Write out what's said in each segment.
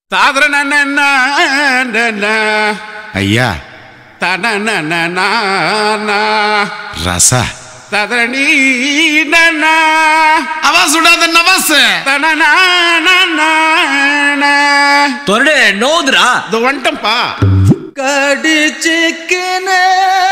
தாதரன ஐயா தனன ரசா ததரணி அவா சுடாத நவாஸ் தனன தொரடு நோதுரா இது வந்துட்டம்பா கடிச்சிக்கினே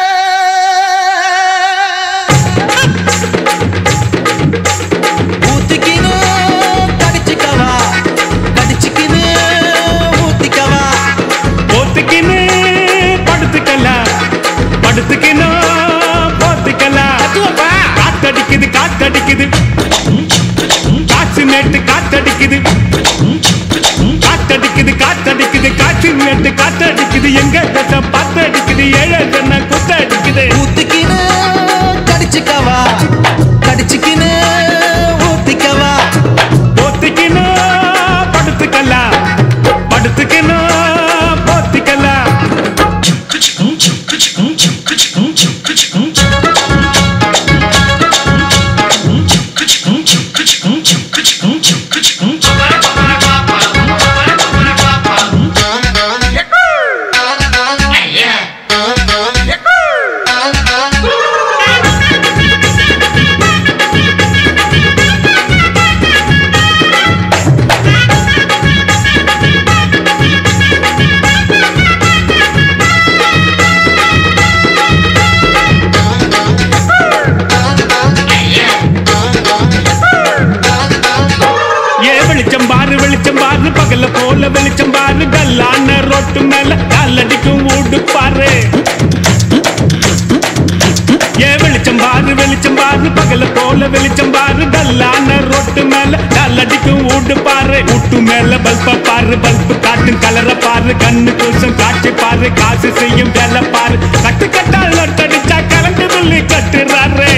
ஊத்திக்கினு கடிச்சிக்கவா கடிச்சிக்கினு ஊத்திக்கவா போத்துக்கின்னு படுத்துக்கலாம் படுத்துக்கின்னு போத்துக்கலாம் காத்தடிக்குது காத்தடிக்குது காற்று மேட்டு காத்தடிக்குது காத்தடிக்குது காத்தடிக்குது காற்று மேட்டு காத்தடிக்குது எங்க தட்டம் பாத்தடிக்குது ஏழை தன்ன குத்தடிக்குது ஊத்திக்கினு கடிச்சிக்கவா கடிச்சிக்கினு ஊத்திக்கவா போத்துக்கின்னு படுத்துக்கலாம் படுத்துக்கின்னு போத்திக்கலாம் ஏ வெளிச்சம் பாரு வெளிச்சம் பாரு பகல போல வெளிச்சம் பாரு கல்லான ரோட்டு மேல காலடிக்கும் ஊடு பாரு ஏ வெளிச்சம் பாரு வெளிச்சம் பாரு பகல போல வெளிச்சம் பாரு கல்லான ரோட்டு மேல காலடிக்கும் ஊடு பாரு ஊட்டு மேல பல்ப பாரு பல்பு காட்டும் கலர பாரு கண்ணு கூசம் காட்சி பாரு காசு செய்யும் வேலை பாரு கட்டு கட்டால் நொட்டடிச்சா கலந்து புள்ளி கட்டுறாரு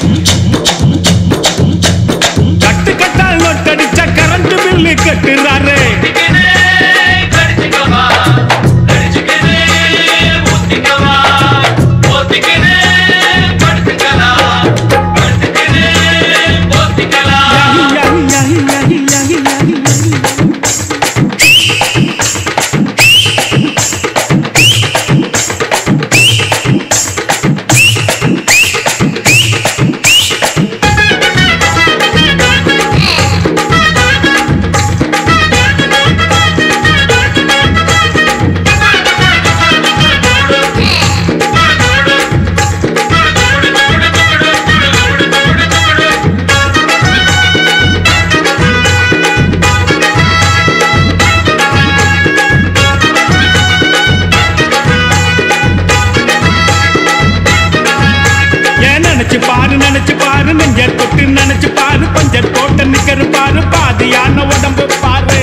கட்டு கட்டால் நொட்டடிச்சா கரண்ட் பில்லு கட்டுறாரு ஏன் நினைச்சு பாரு நினைச்சு பாரு நெஞ்சர் தொட்டு நினைச்சு பாரு பஞ்சர் போட்ட நிக்கரு பாரு பாதியான உடம்பு பாரு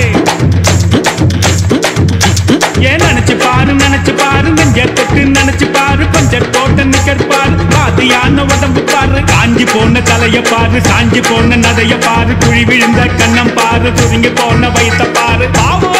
ஏன் நினைச்சு பாரு நினைச்சு பாரு நெஞ்சர் தொட்டு நினைச்சு பாரு பஞ்சர் போட்ட நிக்கர் பாரு பாதியான உடம்பு பாரு காஞ்சி போன தலைய பாரு சாஞ்சி போன நதைய பாரு குழி விழுந்த கண்ணம் பாரு சுருங்கி போன வயித்த பாரு பாவம்